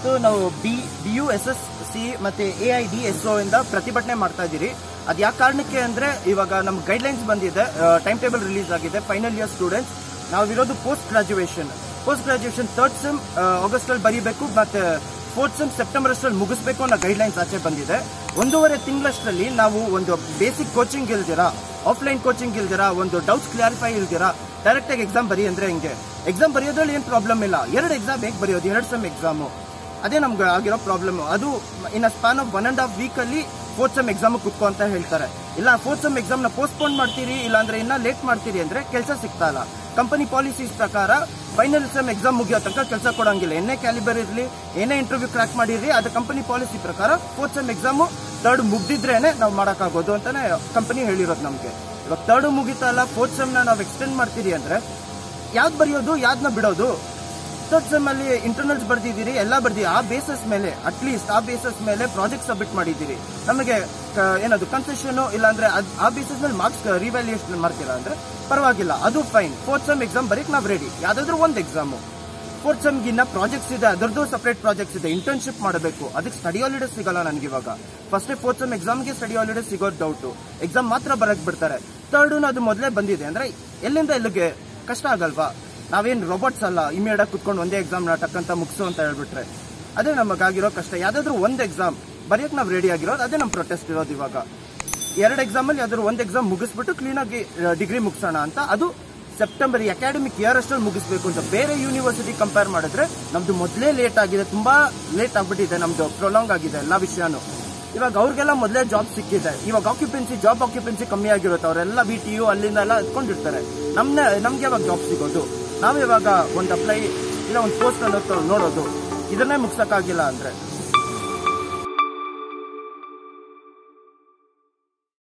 ಇವತ್ತು ನಾವು B B U S S C ಮತ್ತೆ A I D S O ಇಂದ ಪ್ರತಿಭಟನೆ ಮಾಡ್ತಾ ಇದ್ದೀರಿ ಅದು ಯಾವ ಕಾರಣಕ್ಕೆ ಅಂದ್ರೆ ಇವಾಗ ನಮ್ ಗೈಡ್ಲೈನ್ಸ್ ಬಂದಿದೆ ಟೈಮ್ ಟೇಬಲ್ ರಿಲೀಸ್ ಆಗಿದೆ ಫೈನಲ್ ಇಯರ್ ಸ್ಟೂಡೆಂಟ್ಸ್ ನಾವಿರೋದು post graduation post graduation third sem August ಅಲ್ಲಿ ಬರೀಬೇಕು ಮತ್ತೆ ಫೋರ್ತ್ ಸೆಮ್ ಸೆಪ್ಟೆಂಬರ್ ಅಷ್ಟರಲ್ಲಿ ಮುಗಿಸ್ಬೇಕು ಅನ್ನೋ ಗೈಡ್ಲೈನ್ಸ್ ಆಚೆ ಬಂದಿದೆ ಒಂದೂವರೆ ತಿಂಗಳಷ್ಟರಲ್ಲಿ ನಾವು ಒಂದು ಬೇಸಿಕ್ ಕೋಚಿಂಗ್ ಇಲ್ದಿರಾ ಆಫ್ಲೈನ್ ಕೋಚಿಂಗ್ ಇಲ್ದಿರಾ ಒಂದು ಡೌಟ್ಸ್ ಕ್ಲಾರಿಫೈ ಇಲ್ದಿರಾ ಡೈರೆಕ್ಟ್ ಆಗಿ ಎಕ್ಸಾಮ್ ಬರಿ ಅಂದ್ರೆ ಹಿಂಗೆ ಎಕ್ಸಾಮ್ ಬರೆಯೋದ್ರಲ್ಲಿ ಏನು ಪ್ರಾಬ್ಲಮ್ ಇಲ್ಲ ಎರಡು ಎಕ್ಸಾಮ್ ಹೇಗೆ ಬರೆಯೋದು ಎರಡು ಸೆಮ್ ಎಕ್ಸಾಮು ಅದೇ ನಮ್ಗೆ ಆಗಿರೋ ಪ್ರಾಬ್ಲಮ್ ಅದು in span of one and half week ಅಲ್ಲಿ ಫೋರ್ತ್ ಸೆಮ್ ಎಕ್ಸಾಮ್ ಕುತ್ಕೋ ಅಂತ ಹೇಳ್ತಾರೆ ಇಲ್ಲ ಫೋರ್ತ್ ಸೆಮ್ ಎಕ್ಸಾಮ್ ನ ಪೋಸ್ಟ್ಪೋನ್ ಮಾಡ್ತೀರಿ ಇಲ್ಲ ಅಂದ್ರೆ ಇನ್ನ ಲೇಟ್ ಮಾಡ್ತೀರಿ ಅಂದ್ರೆ ಕೆಲಸ ಸಿಗ್ತಾ ಇಲ್ಲ ಕಂಪನಿ ಪಾಲಿಸೀಸ್ ಪ್ರಕಾರ ಫೈನಲ್ ಸೆಮ್ ಎಕ್ಸಾಮ್ ಮುಗಿಯೋ ತನಕ ಕೆಲಸ ಕೊಡಂಗಿಲ್ಲ ಏನೇ ಕ್ಯಾಲಿಬರ್ ಇರಲಿ ಏನೇ ಇಂಟರ್ವ್ಯೂ ಕ್ರಾಕ್ ಮಾಡಿರ್ಲಿ ಅದು ಕಂಪನಿ ಪಾಲಿಸಿ ಪ್ರಕಾರ ಫೋರ್ತ್ ಸೆಮ್ ಎಕ್ಸಾಮು ತರ್ಡ್ ಮುಗ್ದಿದ್ರೇನೆ ನಾವು ಮಾಡೋಕ್ಕಾಗೋದು ಅಂತಾನೆ ಕಂಪನಿ ಹೇಳಿರೋದು ನಮಗೆ ಇವಾಗ ತರ್ಡ್ ಮುಗಿತಲ್ಲ ಫೋರ್ತ್ ಸೆಮ್ನ ನಾವು ಎಕ್ಸ್ಟೆಂಡ್ ಮಾಡ್ತೀರಿ ಅಂದ್ರೆ ಯಾವ್ದು ಬರೆಯೋದು ಯಾವ್ದನ್ನ ಬಿಡೋದು ಥರ್ಡ್ ಸೆಮ್ ಅಲ್ಲಿ ಇಂಟರ್ನಲ್ಸ್ ಬರ್ದಿದ್ದೀರಿ ಎಲ್ಲ ಬರ್ದಿ ಆ ಬೇಸಸ್ ಮೇಲೆ ಅಟ್ಲೀಸ್ಟ್ ಆ ಬೇಸಸ್ ಮೇಲೆ ಪ್ರಾಜೆಕ್ಟ್ ಸಬ್ಮಿಟ್ ಮಾಡಿದ್ದೀರಿ ನಮಗೆ ಕ- ಏನದು ಕನ್ಸೆಷನ್ ಇಲ್ಲ ಅಂದ್ರೆ ಅದ್- ಆ ಬೇಸಸ್ ಮೇಲೆ ಮಾರ್ಕ್ಸ್ ರಿವ್ಯಾಲ್ಯೂಯೇಷನ್ ಮಾಡ್ತೀರಾ ಅಂದ್ರೆ ಪರವಾಗಿಲ್ಲ ಅದು ಫೈನ್ ಫೋರ್ತ್ ಸೆಮ್ ಎಕ್ಸಾಮ್ ಬರೀಕ್ ನಾವು ರೆಡಿ ಯಾವ್ದಾದ್ರು ಒಂದು ಎಕ್ಸಾಮು ಫೋರ್ತ್ ಸೆಮ್ಗೆ ಇನ್ನ ಪ್ರಾಜೆಕ್ಟ್ಸ್ ಇದೆ ಅದರದ್ದು ಸಪರೇಟ್ ಪ್ರಾಜೆಕ್ಟ್ಸ್ ಇದೆ ಇಂಟರ್ನ್ಶಿಪ್ ಮಾಡಬೇಕು ಅದಕ್ಕೆ ಸ್ಟಡಿ ಹಾಲಿಡೇಸ್ ಸಿಗಲ್ಲ ನನಗೆ ಇವಾಗ ಫಸ್ಟ್ ಫೋರ್ತ್ ಸೆಮ್ ಎಕ್ಸಾಮ್ಗೆ ಸ್ಟಡಿ ಹಾಲಿಡೇಸ್ ಸಿಗೋದು ಡೌಟು ಎಕ್ಸಾಮ್ ಮಾತ್ರ ಬರಕ್ ಬಿಡ್ತಾರೆ ಥರ್ಡ್ ಅದು ಮೊದಲೇ ಬಂದಿದೆ ಅಂದ್ರೆ ಎಲ್ಲಿಂದ ಎಲ್ಲಿಗೆ ಕಷ್ಟ ಆಗಲ್ವಾ ನಾವೇನ್ ರೋಬೋಟ್ಸ್ ಅಲ್ಲ ಇಮಿಡಿಯೇಟ್ ಕುತ್ಕೊಂಡು ಒಂದೇ ಎಕ್ಸಾಮ್ ಟಕ್ ಅಂತ ಮುಗಿಸು ಅಂತ ಹೇಳ್ಬಿಟ್ರೆ ಅದೇ ನಮಗಾಗಿರೋ ಕಷ್ಟ ಯಾವ್ದಾದ್ರು ಒಂದು ಎಕ್ಸಾಮ್ ಬರೆಯಕ್ ನಾವು ರೆಡಿ ಆಗಿರೋದು ಅದೇ ನಮ್ಮ ಪ್ರೊಟೆಸ್ಟ್ ಇರೋದು ಇವಾಗ ಎರಡು ಎಕ್ಸಾಮ್ ಅಲ್ಲಿ ಯಾವ್ದಾದ್ರು ಒಂದು ಎಕ್ಸಾಮ್ ಮುಗಿಸ್ಬಿಟ್ಟು ಕ್ಲೀನ್ ಆಗಿ ಡಿಗ್ರಿ ಮುಗಿಸೋಣ ಅಂತ ಅದು ಸೆಪ್ಟೆಂಬರ್ ಅಕಾಡೆಮಿಕ್ ಇಯರ್ ಅಷ್ಟಲ್ಲಿ ಮುಗಿಸ್ಬೇಕು ಅಂತ ಬೇರೆ ಯೂನಿವರ್ಸಿಟಿ ಕಂಪೇರ್ ಮಾಡಿದ್ರೆ ನಮ್ದು ಮೊದಲೇ ಲೇಟ್ ಆಗಿದೆ ತುಂಬಾ ಲೇಟ್ ಆಗ್ಬಿಟ್ಟಿದೆ ನಮ್ದು ಪ್ರೊಲಾಂಗ್ ಆಗಿದೆ ಎಲ್ಲಾ ವಿಷಯನೂ ಇವಾಗ ಅವ್ರಿಗೆಲ್ಲ ಮೊದಲೇ ಜಾಬ್ ಸಿಕ್ಕಿದೆ ಇವಾಗ ಆಕ್ಯುಪೆನ್ಸಿ ಜಾಬ್ ಆಕ್ಯುಪೆನ್ಸಿ ಕಮ್ಮಿ ಆಗಿರುತ್ತೆ ಅವರೆಲ್ಲ ಬಿ ಟಿ ಯು ಅಲ್ಲಿಂದ ಎಲ್ಲ ಎತ್ಕೊಂಡಿರ್ತಾರೆ ನಮ್ನ ನಮ್ಗೆ ಯಾವಾಗ ಜಾಬ್ ಸಿಗೋದು ನಾವು ಇವಾಗ ಒಂದು ಅಪ್ಲೈ ಇಲ್ಲ ಒಂದು ಪೋಸ್ಟ್ ಅನ್ನೋ ನೋಡೋದು ಇದನ್ನೇ ಮುಗ್ಸಕ್ಕಾಗಿಲ್ಲ ಅಂದ್ರೆ